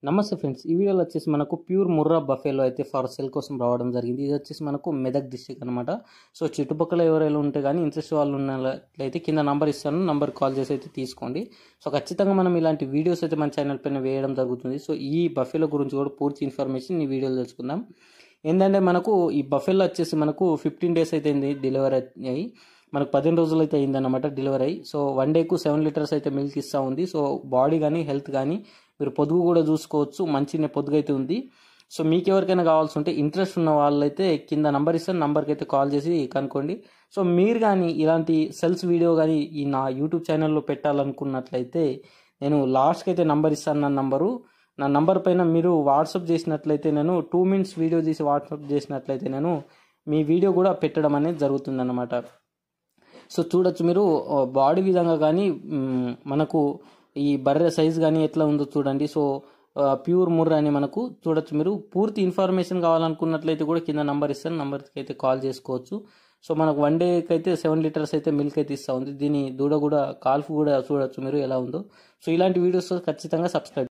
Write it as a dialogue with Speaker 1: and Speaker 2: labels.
Speaker 1: నమస్తే ఫ్రెండ్స్ ఈ వీడియోలో వచ్చేసి మనకు ప్యూర్ ముర్రా బఫేలో అయితే ఫర్ సెల్ కోసం రావడం జరిగింది ఇది వచ్చేసి మనకు మెదక్ డిస్టిక్ అనమాట సో చుట్టుపక్కల ఎవరైనా ఉంటే కానీ ఇంట్రెస్ట్ వాళ్ళు ఉన్నట్లయితే కింద నంబర్ ఇస్తాను నంబర్ కాల్ చేసి అయితే తీసుకోండి సో ఖచ్చితంగా మనం ఇలాంటి వీడియోస్ అయితే మన ఛానల్ పైన వేయడం జరుగుతుంది సో ఈ బఫేలో గురించి కూడా పూర్తి ఇన్ఫర్మేషన్ ఈ వీడియోలో తెలుసుకుందాం ఏంటంటే మనకు ఈ బఫేలో వచ్చేసి మనకు ఫిఫ్టీన్ డేస్ అయితే డెలివరీ అయ్యాయి మనకు పదిహేను రోజులు అయితే అయిందన్నమాట డెలివరీ అయ్యి సో వన్ డేకు సెవెన్ లీటర్స్ అయితే మిల్క్ ఇస్తూ ఉంది సో బాడీ కానీ హెల్త్ కానీ మీరు పొదుగు కూడా చూసుకోవచ్చు మంచిగా పొదుగు అయితే ఉంది సో మీకు ఎవరికైనా కావాల్సి ఉంటే ఇంట్రెస్ట్ ఉన్న వాళ్ళైతే కింద నంబర్ ఇస్తాను నంబర్కి అయితే కాల్ చేసి కనుక్కోండి సో మీరు కానీ ఇలాంటి సెల్స్ వీడియో కానీ ఈ నా యూట్యూబ్ ఛానల్లో పెట్టాలనుకున్నట్లయితే నేను లాస్ట్కి అయితే నంబర్ ఇస్తాను నా నంబరు నా నంబర్ పైన మీరు వాట్సాప్ చేసినట్లయితే నేను టూ మినిట్స్ వీడియో తీసి వాట్సాప్ చేసినట్లయితే నేను మీ వీడియో కూడా పెట్టడం అనేది జరుగుతుందన్నమాట సో చూడొచ్చు మీరు బాడీ విధంగా కానీ మ్, మనకు ఈ బర్రె సైజ్ కానీ ఎట్లా ఉందో చూడండి సో ప్యూర్ ముర్ర అని మనకు చూడొచ్చు మీరు పూర్తి ఇన్ఫర్మేషన్ కావాలనుకున్నట్లయితే కూడా కింద నంబర్ ఇస్తాను నంబర్కి అయితే కాల్ చేసుకోవచ్చు సో మనకు వన్ డేకి అయితే సెవెన్ లీటర్స్ అయితే మిల్క్ అయితే ఇస్తూ ఉంది దీని దూడ కూడా కాల్ఫ్ కూడా చూడొచ్చు మీరు ఎలా ఉందో సో ఇలాంటి వీడియోస్ ఖచ్చితంగా సబ్స్క్రైబ్